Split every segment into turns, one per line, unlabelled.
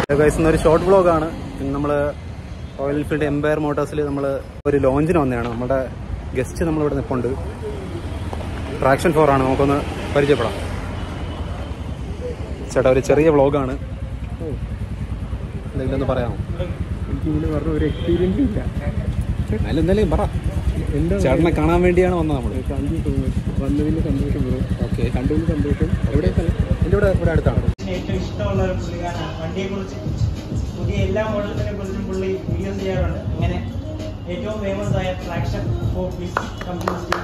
guys ഇന്നൊരു short വ്ളോഗാണ് ഇന്ന് നമ്മൾ റോയൽ എൻഫീൽഡ് എംപയർ മോട്ടോഴ്സിൽ നമ്മൾ ഒരു ലോഞ്ചിന് വന്നതാണ് നമ്മുടെ ഗസ്റ്റ് നമ്മളിവിടെ നിൽപ്പുണ്ട് ട്രാക്ഷൻ ഫോർ ആണ് നമുക്കൊന്ന് പരിചയപ്പെടാം ചേട്ടാ ഒരു ചെറിയ വ്ളോഗാണ് എന്തെങ്കിലും ഒന്ന് പറയാമോ
എനിക്ക് ഇങ്ങനെ പറഞ്ഞ ഒരു എക്സ്പീരിയൻസ് ഇല്ല
എന്നാലും എന്തായാലും പറ
എന്താ
ചേട്ടനെ കാണാൻ വേണ്ടിയാണ് വന്നത് നമ്മൾ
താങ്ക് യു സോ മച്ച് വന്നതിന് സന്തോഷം ബ്രോ
ഓക്കെ
കണ്ടതിന് സന്തോഷം എവിടെ സ്ഥലം
എൻ്റെ ഇവിടെ ഇവിടെ അടുത്താണ്
ഇതിന് ഏറ്റവും ഇഷ്ടമുള്ള ഒരു പുള്ളിക്കാരനാണ് വണ്ടിയെ കുറിച്ച് പുതിയ എല്ലാ മോഡൽസിനെ കുറിച്ചും പുള്ളി വീഡിയോസ് ചെയ്യാറുണ്ട് അങ്ങനെ ഏറ്റവും ഫേമസ് ആയ ട്രാക്ഷൻ ഫോർ പീസ് കമ്പനി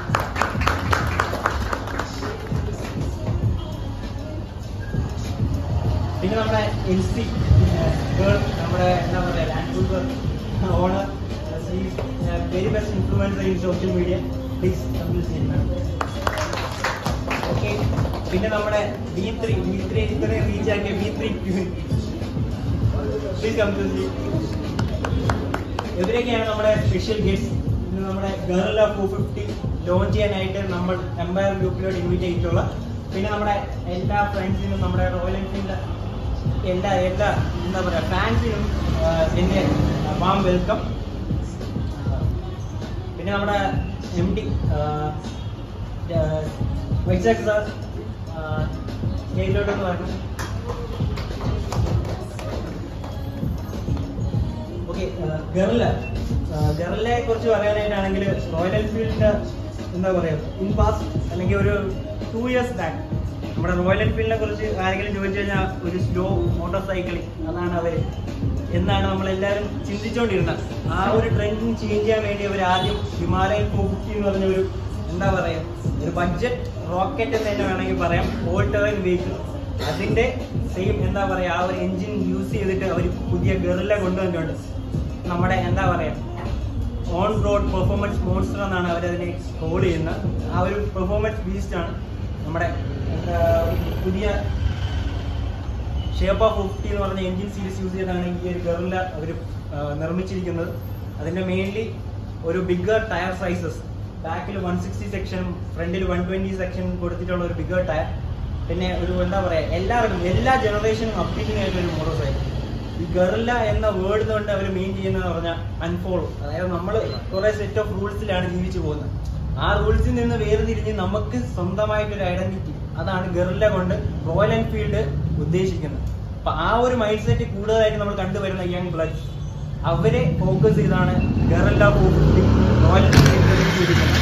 പിന്നെ നമ്മുടെ എൽ സി ഗേൾ നമ്മുടെ എന്താ പറയുക land cruiser owner very best influencer in social media please കമ്പ്യൂസ് ചെയ്യുന്നതാണ് ഓക്കെ പിന്നെ നമ്മുടെ ബി ത്രീ ബി ത്രീ ഇത്രയും റീച്ച് ആക്കിയ ബി ത്രീ പ്ലീസ് കമ്പ്യൂസ് ഇവരൊക്കെയാണ് നമ്മുടെ സ്പെഷ്യൽ ഗസ്റ്റ് ഇന്ന് നമ്മുടെ ഗർല ഫോർ ഫിഫ്റ്റി ലോഞ്ച് ചെയ്യാനായിട്ട് നമ്മൾ എംപയർ ഗ്രൂപ്പിലോട്ട് ഇൻവൈറ്റ് ചെയ്തിട്ടുള്ള പിന്നെ നമ്മുടെ എല്ലാ ഫ്രണ്ട്സിനും നമ്മുടെ റോയൽ എൻഫീൽഡ് എല്ലാ എല്ലാ എന്താ പറയുക ഫാൻസിനും എൻ്റെ വാം വെൽക്കം പിന്നെ നമ്മുടെ എം ഡി വൈശാഖ് സാർ ജയിലിലോട്ടൊന്ന് വരണം ഓക്കെ ഗർല ഗർലയെ കുറിച്ച് പറയാനായിട്ടാണെങ്കിൽ റോയൽ എൻഫീൽഡിന്റെ എന്താ പറയാ ഇൻ പാസ്റ്റ് അല്ലെങ്കിൽ ഒരു ടു ഇയേഴ്സ് ബാക്ക് നമ്മുടെ റോയൽ എൻഫീൽഡിനെ കുറിച്ച് ആരെങ്കിലും ചോദിച്ചു കഴിഞ്ഞാൽ ഒരു സ്ലോ മോട്ടോർ സൈക്കിളിംഗ് അതാണ് അവർ എന്നാണ് നമ്മളെല്ലാവരും ചിന്തിച്ചുകൊണ്ടിരുന്നത് ആ ഒരു ട്രെൻഡിങ് ചേഞ്ച് ചെയ്യാൻ വേണ്ടി അവർ ആദ്യം ഹിമാലയൻ ഫോർ ഫിഫ്റ്റി എന്ന് പറഞ്ഞ ഒരു എന്താ പറയാ ഒരു ബഡ്ജറ്റ് റോക്കറ്റ് എന്ന് തന്നെ വേണമെങ്കിൽ പറയാം ഓൾ ടെറൈൻ വെഹിക്കിൾ അതിന്റെ സെയിം എന്താ പറയാ ആ ഒരു എഞ്ചിൻ യൂസ് ചെയ്തിട്ട് അവർ പുതിയ ഗറില കൊണ്ടുവന്നിട്ടുണ്ട് നമ്മുടെ എന്താ പറയാ ഓൺ റോഡ് പെർഫോമൻസ് മോൺസ്റ്റർ എന്നാണ് അവരതിനെ കോൾ ചെയ്യുന്നത് ആ ഒരു പെർഫോമൻസ് ബീസ്റ്റ് ആണ് നമ്മുടെ എന്താ, പുതിയ ഷേപ്പ് ഓഫ് ഫിഫ്റ്റി എന്ന് പറഞ്ഞ എഞ്ചിൻ സീരീസ് യൂസ് ചെയ്താണ് ഈ ഒരു ഗറില അവർ നിർമ്മിച്ചിരിക്കുന്നത് അതിന്റെ മെയിൻലി ഒരു ബിഗർ ടയർ സൈസസ് ബാക്കിൽ വൺ സിക്സ്റ്റി സെക്ഷനും ഫ്രണ്ടിൽ വൺ ട്വന്റി സെക്ഷൻ കൊടുത്തിട്ടുള്ള ഒരു ബിഗർ ടയർ പിന്നെ ഒരു എന്താ പറയാ എല്ലാവർക്കും എല്ലാ ജനറേഷനും അപ്പീലിംഗ് ആയിട്ടുള്ള ഒരു മോട്ടോർ സൈക്കിൾ ഈ ഗറില്ല എന്ന വേർഡ് കൊണ്ട് അവർ മെയിൻ ചെയ്യുന്നത് പറഞ്ഞാൽ അൺഫോളോ അതായത് നമ്മൾ കുറെ സെറ്റ് ഓഫ് റൂൾസിലാണ് ജീവിച്ചു പോകുന്നത് ആ റൂൾസിൽ നിന്ന് വേർതിരിഞ്ഞ് നമുക്ക് സ്വന്തമായിട്ടൊരു ഐഡന്റിറ്റി അതാണ് ഗറില്ല കൊണ്ട് റോയൽ എൻഫീൽഡ് ഉദ്ദേശിക്കുന്നത് അപ്പൊ ആ ഒരു മൈൻഡ് സെറ്റ് കൂടുതലായിട്ട് നമ്മൾ കണ്ടുവരുന്ന യങ് ബ്ലഡ്സ് അവരെ ഫോക്കസ് ചെയ്താണ് ഗറില്ല റോയൽ എൻഫീൽഡ് ചെയ്തിരിക്കുന്നത്